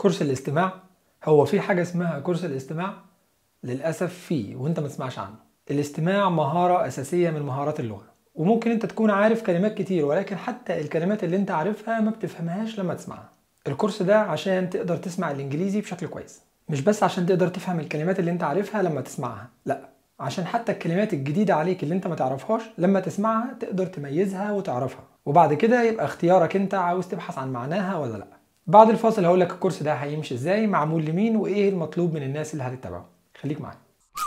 كورس الاستماع هو في حاجة اسمها كورس الاستماع للأسف فيه وانت ما تسمعش عنه الاستماع مهارة أساسية من مهارات اللغة وممكن انت تكون عارف كلمات كتير ولكن حتى الكلمات اللي انت عارفها ما بتفهمهاش لما تسمعها الكورس ده عشان تقدر تسمع الانجليزي بشكل كويس مش بس عشان تقدر تفهم الكلمات اللي انت عارفها لما تسمعها لا عشان حتى الكلمات الجديدة عليك اللي انت ما تعرفهاش لما تسمعها تقدر تميزها وتعرفها وبعد كده يبقى اختيارك انت عاوز تبحث عن معناها ولا لا بعد الفاصل هقول لك الكورس ده هيمشي ازاي معمول لمين وايه المطلوب من الناس اللي هتتبعه خليك معايا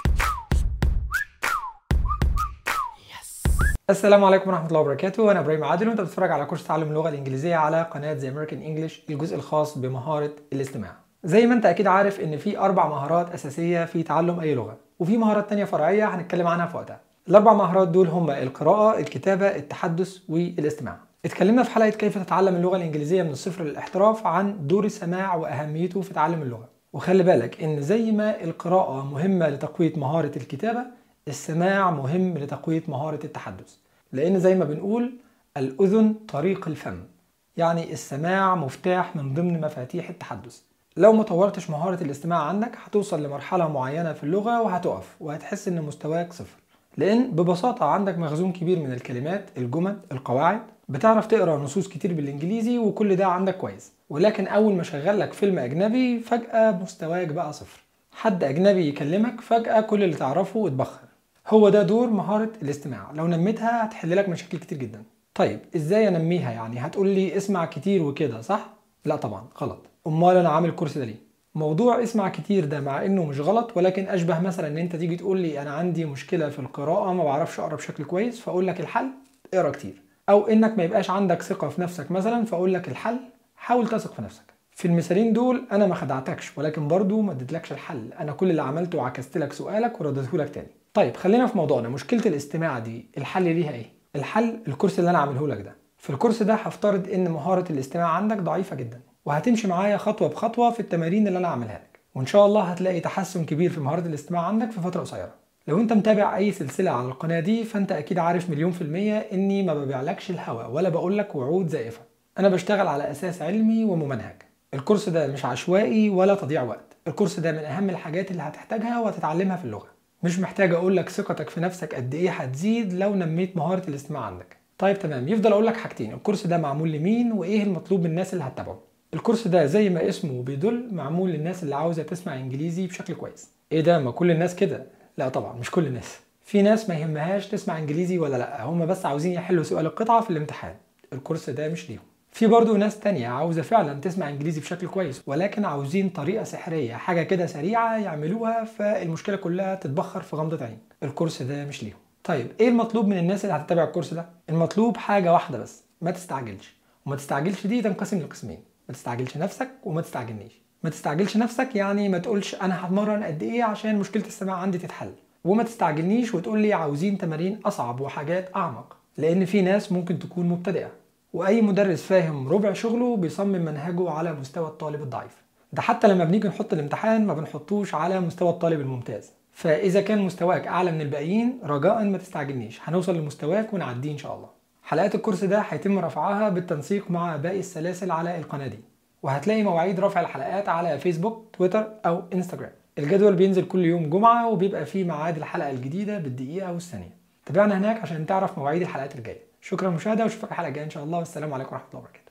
السلام عليكم ورحمه الله وبركاته انا ابراهيم عادل وانت بتتفرج على كورس تعلم اللغه الانجليزيه على قناه زي امريكان انجلش الجزء الخاص بمهاره الاستماع زي ما انت اكيد عارف ان في اربع مهارات اساسيه في تعلم اي لغه وفي مهارات تانية فرعيه هنتكلم عنها في وقتها الاربع مهارات دول هما القراءه الكتابه التحدث والاستماع اتكلمنا في حلقه كيف تتعلم اللغه الانجليزيه من الصفر للاحتراف عن دور السماع واهميته في تعلم اللغه وخلي بالك ان زي ما القراءه مهمه لتقويه مهاره الكتابه السماع مهم لتقويه مهاره التحدث لان زي ما بنقول الاذن طريق الفم يعني السماع مفتاح من ضمن مفاتيح التحدث لو ما طورتش مهارة الاستماع عندك هتوصل لمرحلة معينة في اللغة وهتقف وهتحس ان مستواك صفر لان ببساطة عندك مخزون كبير من الكلمات الجمل القواعد بتعرف تقرا نصوص كتير بالانجليزي وكل ده عندك كويس ولكن اول ما شغل لك فيلم اجنبي فجأة مستواك بقى صفر حد اجنبي يكلمك فجأة كل اللي تعرفه اتبخر هو ده دور مهارة الاستماع لو نميتها هتحل لك مشاكل كتير جدا طيب ازاي انميها يعني هتقول لي اسمع كتير وكده صح لا طبعا غلط امال انا عامل الكورس ده ليه موضوع اسمع كتير ده مع انه مش غلط ولكن اشبه مثلا ان انت تيجي تقول لي انا عندي مشكله في القراءه ما بعرفش اقرا بشكل كويس فاقول لك الحل اقرا كتير او انك ما يبقاش عندك ثقه في نفسك مثلا فاقول لك الحل حاول تثق في نفسك في المثالين دول انا ما خدعتكش ولكن برضو ما اديتلكش الحل انا كل اللي عملته عكست لك سؤالك ورديته لك تاني طيب خلينا في موضوعنا مشكله الاستماع دي الحل ليها ايه الحل الكورس اللي انا عامله لك ده في الكورس ده هفترض ان مهاره الاستماع عندك ضعيفه جدا وهتمشي معايا خطوه بخطوه في التمارين اللي انا عاملها لك وان شاء الله هتلاقي تحسن كبير في مهاره الاستماع عندك في فتره قصيره لو انت متابع اي سلسله على القناه دي فانت اكيد عارف مليون في الميه اني ما ببيعلكش الهوا ولا بقول لك وعود زائفه انا بشتغل على اساس علمي وممنهج الكورس ده مش عشوائي ولا تضييع وقت الكورس ده من اهم الحاجات اللي هتحتاجها وهتتعلمها في اللغه مش محتاج اقول لك ثقتك في نفسك قد ايه هتزيد لو نميت مهاره الاستماع عندك طيب تمام يفضل اقول لك حاجتين الكورس ده معمول لمين وايه المطلوب من الناس اللي هتتابعه الكورس ده زي ما اسمه بيدل معمول للناس اللي عاوزه تسمع انجليزي بشكل كويس ايه ده ما كل الناس كده لا طبعا مش كل الناس في ناس ما يهمهاش تسمع انجليزي ولا لا هم بس عاوزين يحلوا سؤال القطعه في الامتحان الكورس ده مش ليهم في برضه ناس تانية عاوزة فعلا تسمع انجليزي بشكل كويس ولكن عاوزين طريقة سحرية حاجة كده سريعة يعملوها فالمشكلة كلها تتبخر في غمضة عين الكورس ده مش ليهم طيب ايه المطلوب من الناس اللي هتتابع الكورس ده المطلوب حاجة واحدة بس ما تستعجلش وما تستعجلش دي تنقسم لقسمين ما تستعجلش نفسك وما تستعجلنيش ما تستعجلش نفسك يعني ما تقولش انا هتمرن قد ايه عشان مشكله السماع عندي تتحل وما تستعجلنيش وتقول لي عاوزين تمارين اصعب وحاجات اعمق لان في ناس ممكن تكون مبتدئه واي مدرس فاهم ربع شغله بيصمم منهجه على مستوى الطالب الضعيف ده حتى لما بنيجي نحط الامتحان ما بنحطوش على مستوى الطالب الممتاز فاذا كان مستواك اعلى من الباقيين رجاء ما تستعجلنيش هنوصل لمستواك ونعديه ان شاء الله حلقات الكورس ده هيتم رفعها بالتنسيق مع باقي السلاسل على القناه دي وهتلاقي مواعيد رفع الحلقات على فيسبوك تويتر او انستجرام الجدول بينزل كل يوم جمعه وبيبقى فيه ميعاد الحلقه الجديده بالدقيقه والثانيه تابعنا هناك عشان تعرف مواعيد الحلقات الجايه شكرا للمشاهده واشوفك الحلقه الجايه ان شاء الله والسلام عليكم ورحمه الله وبركاته